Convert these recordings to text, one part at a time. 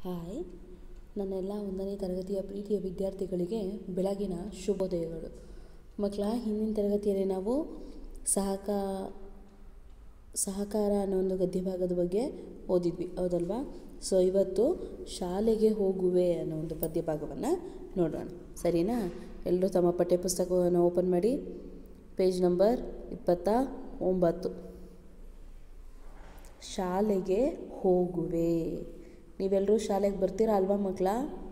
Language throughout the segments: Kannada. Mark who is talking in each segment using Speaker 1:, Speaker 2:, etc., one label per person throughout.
Speaker 1: ಹಾಯ್ ನನ್ನೆಲ್ಲ ಒಂದನೇ ತರಗತಿಯ ಪ್ರೀತಿಯ ವಿದ್ಯಾರ್ಥಿಗಳಿಗೆ ಬೆಳಗಿನ ಶುಭೋದಯಗಳು ಮಕ್ಕಳ ಹಿಂದಿನ ತರಗತಿಯಲ್ಲಿ ನಾವು ಸಹಕ ಸಹಕಾರ ಅನ್ನೋ ಒಂದು ಗದ್ಯ ಭಾಗದ ಬಗ್ಗೆ ಓದಿದ್ವಿ ಹೌದಲ್ವಾ ಸೊ ಇವತ್ತು ಶಾಲೆಗೆ ಹೋಗುವೆ ಅನ್ನೋ ಒಂದು ಪದ್ಯ ಭಾಗವನ್ನು ನೋಡೋಣ ಸರಿನಾ ಎಲ್ಲರೂ ತಮ್ಮ ಪಠ್ಯಪುಸ್ತಕವನ್ನು ಓಪನ್ ಮಾಡಿ ಪೇಜ್ ನಂಬರ್ ಇಪ್ಪತ್ತ ಒಂಬತ್ತು ಶಾಲೆಗೆ ಹೋಗುವೆ ನೀವೆಲ್ಲರೂ ಶಾಲೆಗೆ ಬರ್ತೀರಾ ಅಲ್ವಾ ಮಕ್ಕಳ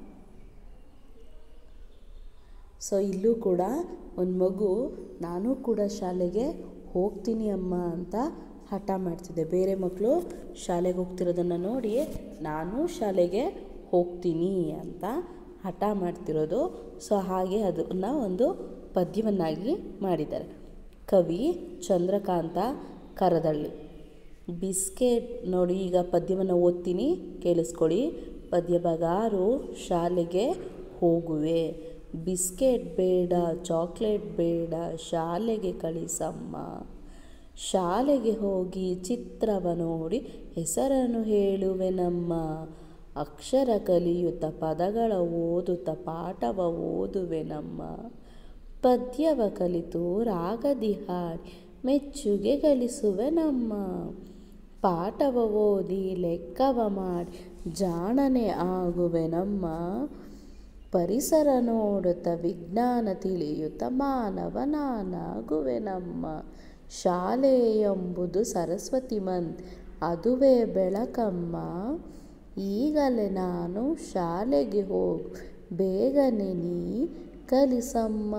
Speaker 1: ಸೊ ಇಲ್ಲೂ ಕೂಡ ಒಂದು ಮಗು ನಾನು ಕೂಡ ಶಾಲೆಗೆ ಹೋಗ್ತೀನಿ ಅಮ್ಮ ಅಂತ ಹಠ ಮಾಡ್ತಿದ್ದೆ ಬೇರೆ ಮಕ್ಕಳು ಶಾಲೆಗೆ ಹೋಗ್ತಿರೋದನ್ನು ನೋಡಿ ನಾನು ಶಾಲೆಗೆ ಹೋಗ್ತೀನಿ ಅಂತ ಹಠ ಮಾಡ್ತಿರೋದು ಸೊ ಹಾಗೆ ಅದನ್ನು ಒಂದು ಪದ್ಯವನ್ನಾಗಿ ಮಾಡಿದ್ದಾರೆ ಕವಿ ಚಂದ್ರಕಾಂತ ಕರದಳ್ಳಿ ಬಿಸ್ಕೆಟ್ ನೋಡಿ ಈಗ ಪದ್ಯವನ್ನು ಓದ್ತೀನಿ ಕೇಳಿಸ್ಕೊಳ್ಳಿ ಪದ್ಯ ಭಾಗ ಆರು ಶಾಲೆಗೆ ಹೋಗುವೆ ಬಿಸ್ಕೆಟ್ ಬೇಡ ಚಾಕ್ಲೇಟ್ ಬೇಡ ಶಾಲೆಗೆ ಕಳಿಸಮ್ಮ ಶಾಲೆಗೆ ಹೋಗಿ ಚಿತ್ರವ ನೋಡಿ ಹೆಸರನ್ನು ಹೇಳುವೆನಮ್ಮ ಅಕ್ಷರ ಕಲಿಯುತ್ತ ಪದಗಳ ಓದುತ್ತ ಪಾಠವ ಓದುವೆನಮ್ಮ ಪದ್ಯವ ಕಲಿತು ರಾಗದಿ ಹಾಡಿ ಮೆಚ್ಚುಗೆ ಗಳಿಸುವೆನಮ್ಮ ಪಾಠವ ಓದಿ ಲೆಕ್ಕವ ಮಾಡಿ ಜಾಣನೆ ಆಗುವೆನಮ್ಮ ಪರಿಸರ ನೋಡುತ್ತ ವಿಜ್ಞಾನ ತಿಳಿಯುತ್ತ ಮಾನವನಾನಾಗುವೆನಮ್ಮ ಶಾಲೆ ಎಂಬುದು ಸರಸ್ವತಿ ಮಂತ್ ಅದುವೇ ಬೆಳಕಮ್ಮ ಈಗಲೇ ನಾನು ಶಾಲೆಗೆ ಹೋಗು ಬೇಗನೆ ನೀ ಕಲಿಸಮ್ಮ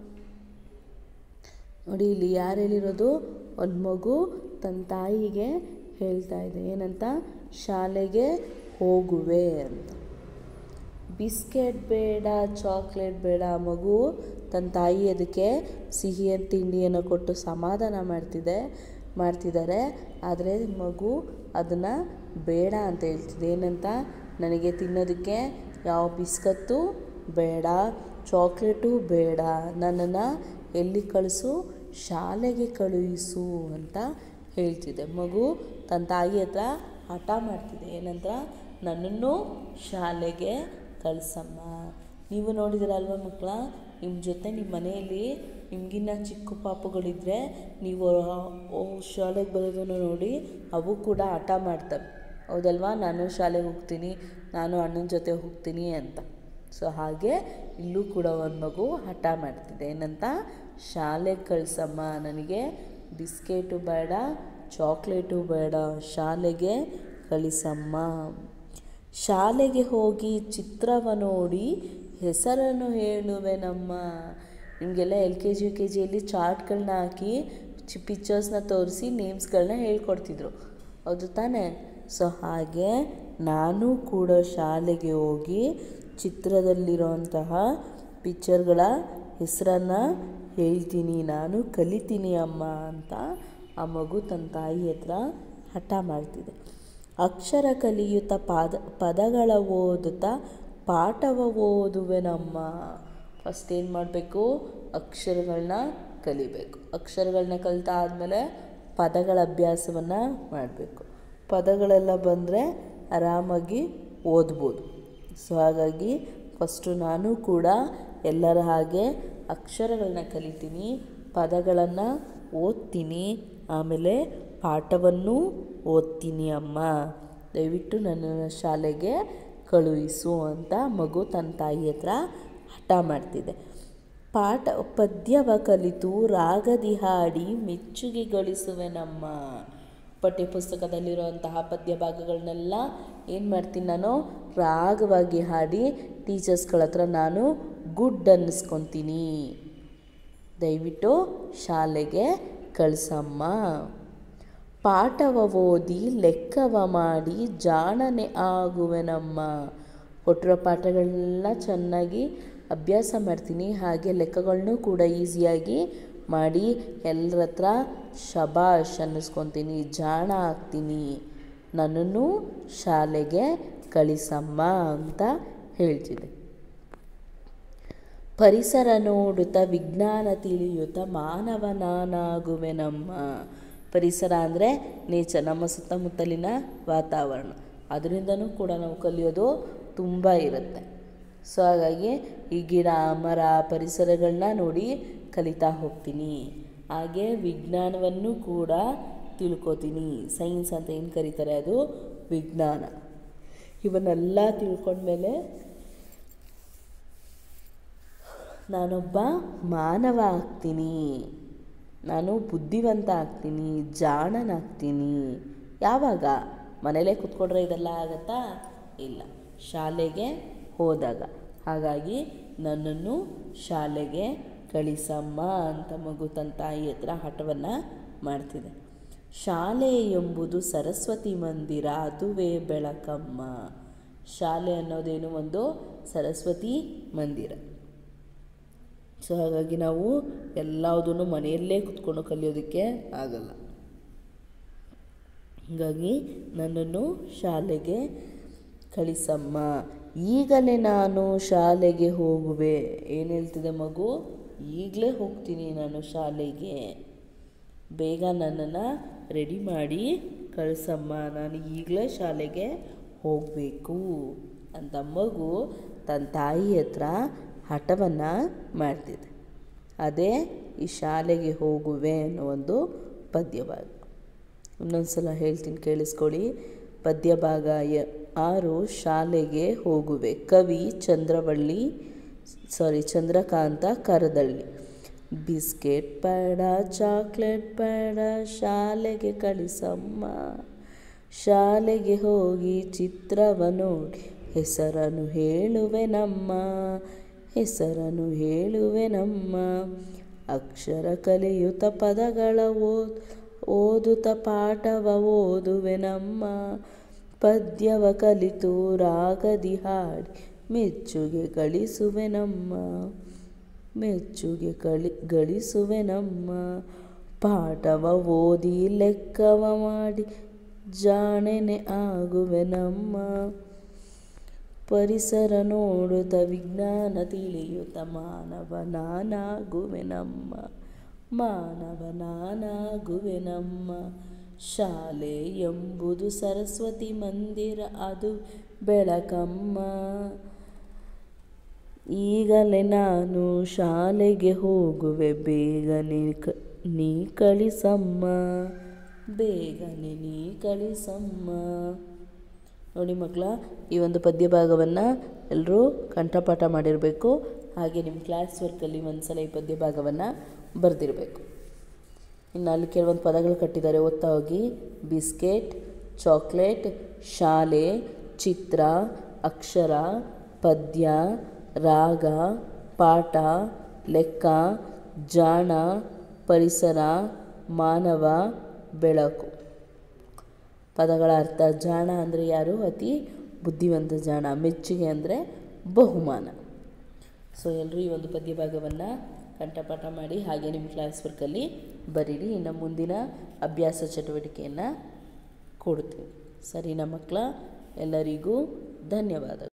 Speaker 1: ನೋಡಿ ಇಲ್ಲಿ ಯಾರು ಹೇಳಿರೋದು ಒಂದು ಮಗು ತನ್ನ ತಾಯಿಗೆ ಹೇಳ್ತಾ ಇದೆ ಏನಂತ ಶಾಲೆಗೆ ಹೋಗುವೆ ಅಂತ ಬಿಸ್ಕೆಟ್ ಬೇಡ ಚಾಕ್ಲೇಟ್ ಬೇಡ ಮಗು ತನ್ನ ತಾಯಿ ಅದಕ್ಕೆ ಸಿಹಿಯ ತಿಂಡಿಯನ್ನು ಕೊಟ್ಟು ಸಮಾಧಾನ ಮಾಡ್ತಿದೆ ಮಾಡ್ತಿದ್ದಾರೆ ಆದರೆ ಮಗು ಅದನ್ನು ಬೇಡ ಅಂತ ಹೇಳ್ತಿದೆ ಏನಂತ ನನಗೆ ತಿನ್ನೋದಕ್ಕೆ ಯಾವ ಬಿಸ್ಕತ್ತು ಬೇಡ ಚಾಕ್ಲೇಟು ಬೇಡ ನನ್ನನ್ನು ಎಲ್ಲಿ ಕಳಿಸು ಶಾಲೆಗೆ ಕಳುಹಿಸು ಅಂತ ಹೇಳ್ತಿದೆ ಮಗು ತನ್ನ ತಾಯಿ ಹತ್ರ ಹಠ ಮಾಡ್ತಿದೆ ಏನಂತ ನನ್ನನ್ನು ಶಾಲೆಗೆ ಕಳಿಸಮ್ಮ ನೀವು ನೋಡಿದಿರಲ್ವ ಮಕ್ಕಳ ನಿಮ್ಮ ಜೊತೆ ನಿಮ್ಮ ಮನೆಯಲ್ಲಿ ನಿಮಗಿನ್ನ ಚಿಕ್ಕ ಪಾಪುಗಳಿದ್ದರೆ ನೀವು ಓ ಶಾಲೆಗೆ ಬರೋದನ್ನು ನೋಡಿ ಅವು ಕೂಡ ಹಠ ಮಾಡ್ತವೆ ಹೌದಲ್ವಾ ನಾನು ಶಾಲೆಗೆ ಹೋಗ್ತೀನಿ ನಾನು ಅಣ್ಣನ ಜೊತೆ ಹೋಗ್ತೀನಿ ಅಂತ ಸೊ ಹಾಗೆ ಇಲ್ಲೂ ಕೂಡ ಒಂದು ಮಗು ಹಠ ಮಾಡ್ತಿದೆ ಏನಂತ ಶಾಲೆಗೆ ಕಳಿಸಮ್ಮ ನನಗೆ ಬಿಸ್ಕೆಟು ಬೇಡ ಚಾಕ್ಲೇಟು ಬೇಡ ಶಾಲೆಗೆ ಕಳಿಸಮ್ಮ ಶಾಲೆಗೆ ಹೋಗಿ ಚಿತ್ರವ ನೋಡಿ ಹೆಸರನ್ನು ಹೇಳುವೆನಮ್ಮ ನಿಮಗೆಲ್ಲ L K G U K ಜಿಯಲ್ಲಿ ಚಾರ್ಟ್ಗಳನ್ನ ಹಾಕಿ ಚಿ ಪಿಕ್ಚರ್ಸ್ನ ತೋರಿಸಿ ನೇಮ್ಸ್ಗಳನ್ನ ಹೇಳ್ಕೊಡ್ತಿದ್ರು ಹೌದು ತಾನೇ ಸೊ ಹಾಗೆ ನಾನು ಕೂಡ ಶಾಲೆಗೆ ಹೋಗಿ ಚಿತ್ರದಲ್ಲಿರೋಂತಹ ಪಿಕ್ಚರ್ಗಳ ಹೆಸರನ್ನು ಹೇಳ್ತೀನಿ ನಾನು ಕಲಿತೀನಿ ಅಮ್ಮ ಅಂತ ಆ ಮಗು ತನ್ನ ತಾಯಿ ಹತ್ರ ಹಠ ಮಾಡ್ತಿದೆ ಅಕ್ಷರ ಕಲಿಯುತ್ತಾ ಪಾದ ಪದಗಳ ಓದುತ್ತಾ ಪಾಠವ ಓದುವೆನಮ್ಮ ಫಸ್ಟ್ ಏನು ಮಾಡಬೇಕು ಅಕ್ಷರಗಳನ್ನ ಕಲಿಬೇಕು ಅಕ್ಷರಗಳನ್ನ ಕಲಿತಾ ಆದಮೇಲೆ ಪದಗಳ ಅಭ್ಯಾಸವನ್ನು ಮಾಡಬೇಕು ಪದಗಳೆಲ್ಲ ಬಂದರೆ ಆರಾಮಾಗಿ ಓದ್ಬೋದು ಸೊ ಹಾಗಾಗಿ ಫಸ್ಟು ನಾನು ಕೂಡ ಎಲ್ಲರ ಹಾಗೆ ಅಕ್ಷರಗಳನ್ನ ಕಲಿತೀನಿ ಪದಗಳನ್ನು ಓದ್ತೀನಿ ಆಮೇಲೆ ಪಾಠವನ್ನು ಓದ್ತೀನಿ ಅಮ್ಮ ದಯವಿಟ್ಟು ನನ್ನ ಶಾಲೆಗೆ ಕಳುಹಿಸು ಅಂತ ಮಗು ತನ್ನ ತಾಯಿ ಹತ್ರ ಹಠ ಮಾಡ್ತಿದೆ ಪಾಠ ಪದ್ಯವ ಕಲಿತು ರಾಗದಿ ಹಾಡಿ ಮೆಚ್ಚುಗೆ ಗಳಿಸುವೆನಮ್ಮ ಪಠ್ಯಪುಸ್ತಕದಲ್ಲಿರುವಂತಹ ಪದ್ಯ ಭಾಗಗಳನ್ನೆಲ್ಲ ಏನು ಮಾಡ್ತೀನಿ ನಾನು ರಾಗವಾಗಿ ಹಾಡಿ ಟೀಚರ್ಸ್ಗಳ ಹತ್ರ ನಾನು ಗುಡ್ ಅನ್ನಿಸ್ಕೊತೀನಿ ದಯವಿಟ್ಟು ಶಾಲೆಗೆ ಕಳಿಸಮ್ಮ ಪಾಠವ ಓದಿ ಲೆಕ್ಕವ ಮಾಡಿ ಜಾಣನೆ ಆಗುವೆನಮ್ಮ ಕೊಟ್ಟಿರೋ ಪಾಠಗಳನ್ನೆಲ್ಲ ಚೆನ್ನಾಗಿ ಅಭ್ಯಾಸ ಮಾಡ್ತೀನಿ ಹಾಗೆ ಲೆಕ್ಕಗಳನ್ನೂ ಕೂಡ ಈಸಿಯಾಗಿ ಮಾಡಿ ಎಲ್ಲರ ಹತ್ರ ಶಬಾಷ್ ಅನ್ನಿಸ್ಕೊತೀನಿ ಜಾಣ ಆಗ್ತೀನಿ ನನ್ನನ್ನು ಶಾಲೆಗೆ ಕಳಿಸಮ್ಮ ಅಂತ ಹೇಳ್ತಿದೆ ಪರಿಸರ ನೋಡುತ್ತಾ ವಿಜ್ಞಾನ ತಿಳಿಯುತ್ತಾ ಮಾನವ ನಾನಾಗುವೆನಮ್ಮ ಪರಿಸರ ಅಂದರೆ ನೇಚರ್ ನಮ್ಮ ಸುತ್ತಮುತ್ತಲಿನ ವಾತಾವರಣ ಅದರಿಂದನೂ ಕೂಡ ನಾವು ಕಲಿಯೋದು ತುಂಬ ಇರುತ್ತೆ ಸೊ ಹಾಗಾಗಿ ಈ ಗಿಡ ಮರ ಪರಿಸರಗಳನ್ನ ನೋಡಿ ಕಲಿತಾ ಹೋಗ್ತೀನಿ ಹಾಗೆ ವಿಜ್ಞಾನವನ್ನು ಕೂಡ ತಿಳ್ಕೊತೀನಿ ಸೈನ್ಸ್ ಅಂತ ಏನು ಕರೀತಾರೆ ಅದು ವಿಜ್ಞಾನ ಇವನ್ನೆಲ್ಲ ತಿಳ್ಕೊಂಡ್ಮೇಲೆ ನಾನೊಬ್ಬ ಮಾನವ ಆಗ್ತೀನಿ ನಾನು ಬುದ್ಧಿವಂತ ಆಗ್ತೀನಿ ಜಾಣನಾಗ್ತೀನಿ ಯಾವಾಗ ಮನೇಲೇ ಕೂತ್ಕೊಂಡ್ರೆ ಇದೆಲ್ಲ ಆಗತ್ತಾ ಇಲ್ಲ ಶಾಲೆಗೆ ಹೋದಾಗ ಹಾಗಾಗಿ ನನ್ನನ್ನು ಶಾಲೆಗೆ ಕಳಿಸಮ್ಮ ಅಂತ ಮಗು ತನ್ನ ತಾಯಿ ಹತ್ರ ಹಠವನ್ನು ಮಾಡ್ತಿದೆ ಶಾಲೆ ಎಂಬುದು ಸರಸ್ವತಿ ಮಂದಿರ ಅದುವೇ ಬೆಳಕಮ್ಮ ಶಾಲೆ ಅನ್ನೋದೇನು ಒಂದು ಸರಸ್ವತಿ ಮಂದಿರ ಸೊ ಹಾಗಾಗಿ ನಾವು ಎಲ್ಲದನ್ನು ಮನೆಯಲ್ಲೇ ಕುತ್ಕೊಂಡು ಕಲಿಯೋದಕ್ಕೆ ಆಗಲ್ಲ ಹಾಗಾಗಿ ನನ್ನನ್ನು ಶಾಲೆಗೆ ಕಳಿಸಮ್ಮ ಈಗಲೇ ನಾನು ಶಾಲೆಗೆ ಹೋಗುವೆ ಏನು ಹೇಳ್ತಿದೆ ಮಗು ಈಗಲೇ ಹೋಗ್ತೀನಿ ನಾನು ಶಾಲೆಗೆ ಬೇಗ ನನ್ನನ್ನು ರೆಡಿ ಮಾಡಿ ಕಳಿಸಮ್ಮ ನಾನು ಈಗಲೇ ಶಾಲೆಗೆ ಹೋಗಬೇಕು ಅಂತ ಮಗು ತನ್ನ ತಾಯಿ ಹತ್ರ ಹಠವನ್ನು ಮಾಡ್ತಿದೆ ಅದೇ ಈ ಶಾಲೆಗೆ ಹೋಗುವೆ ಅನ್ನೋ ಒಂದು ಪದ್ಯಭಾಗ ಇನ್ನೊಂದು ಸಲ ಹೇಳ್ತೀನಿ ಕೇಳಿಸ್ಕೊಳ್ಳಿ ಪದ್ಯಭಾಗ ಯ ಆರು ಶಾಲೆಗೆ ಹೋಗುವೆ ಕವಿ ಚಂದ್ರವಳ್ಳಿ ಸಾರಿ ಚಂದ್ರಕಾಂತ ಕರದಳ್ಳಿ ಬಿಸ್ಕೆಟ್ ಬೇಡ ಚಾಕ್ಲೇಟ್ ಬೇಡ ಶಾಲೆಗೆ ಕಳಿಸಮ್ಮ ಶಾಲೆಗೆ ಹೋಗಿ ಚಿತ್ರವ ನೋಡಿ ಹೆಸರನ್ನು ಹೇಳುವೆ ನಮ್ಮ ಹೆಸರನ್ನು ಹೇಳುವೆ ನಮ್ಮ ಅಕ್ಷರ ಕಲಿಯುತ್ತ ಪದಗಳ ಓದ್ ಓದುತ್ತ ಪಾಠವ ಓದುವೆ ನಮ್ಮ ಪದ್ಯವ ಕಲಿತು ರಾಗದಿ ಹಾಡಿ ಮೆಚ್ಚುಗೆ ಗಳಿಸುವೆ ನಮ್ಮ ಮೆಚ್ಚುಗೆ ಕಳಿ ಗಳಿಸುವೆ ನಮ್ಮ ಪಾಠವ ಓದಿ ಲೆಕ್ಕವ ಮಾಡಿ ಜಾಣೆನೆ ಆಗುವೆ ನಮ್ಮ ಪರಿಸರ ನೋಡುತ್ತ ವಿಜ್ಞಾನ ತಿಳಿಯುತ್ತ ಮಾನವ ನಾನಾಗುವೆ ನಮ್ಮ ಮಾನವ ನಾನಾಗುವೆ ನಮ್ಮ ಶಾಲೆ ಎಂಬುದು ಸರಸ್ವತಿ ಮಂದಿರ ಅದು ಬೆಳಕಮ್ಮ ಈಗಲೇ ನಾನು ಶಾಲೆಗೆ ಹೋಗುವೆ ಬೇಗನೆ ಕ ನೀ ಕಳಿಸಮ್ಮ ಬೇಗನೆ ನೀ ಕಳಿಸಮ್ಮ ನೋಡಿ ಮಕ್ಕಳ ಈ ಒಂದು ಪದ್ಯ ಭಾಗವನ್ನು ಎಲ್ಲರೂ ಕಂಠಪಾಠ ಮಾಡಿರಬೇಕು ಹಾಗೆ ನಿಮ್ಮ ಕ್ಲಾಸ್ ವರ್ಕಲ್ಲಿ ಒಂದು ಸಲ ಈ ಪದ್ಯ ಭಾಗವನ್ನು ಬರೆದಿರಬೇಕು ಇನ್ನು ಅಲ್ಲಿ ಕೆಲವೊಂದು ಪದಗಳು ಕಟ್ಟಿದ್ದಾರೆ ಓದ್ತಾ ಹೋಗಿ ಬಿಸ್ಕೆಟ್ ಚಾಕ್ಲೇಟ್ ಶಾಲೆ ಚಿತ್ರ ಅಕ್ಷರ ಪದ್ಯ ರಾಗ ಪಾಠ ಲೆಕ್ಕ ಜಾಣ ಪರಿಸರ ಮಾನವ ಬೆಳಕು ಪದಗಳ ಅರ್ಥ ಜಾಣ ಅಂದರೆ ಯಾರು ಅತಿ ಬುದ್ಧಿವಂತ ಜಾಣ ಮೆಚ್ಚುಗೆ ಅಂದರೆ ಬಹುಮಾನ ಸೊ ಎಲ್ಲರೂ ಈ ಒಂದು ಪದ್ಯ ಭಾಗವನ್ನು ಕಂಠಪಾಠ ಮಾಡಿ ಹಾಗೆ ನಿಮ್ಮ ಕ್ಲಾಸ್ ವರ್ಕಲ್ಲಿ ಬರೀರಿ ಇನ್ನು ಮುಂದಿನ ಅಭ್ಯಾಸ ಚಟುವಟಿಕೆಯನ್ನು ಕೊಡ್ತೀನಿ ಸರಿನಾ ಮಕ್ಕಳ ಎಲ್ಲರಿಗೂ ಧನ್ಯವಾದ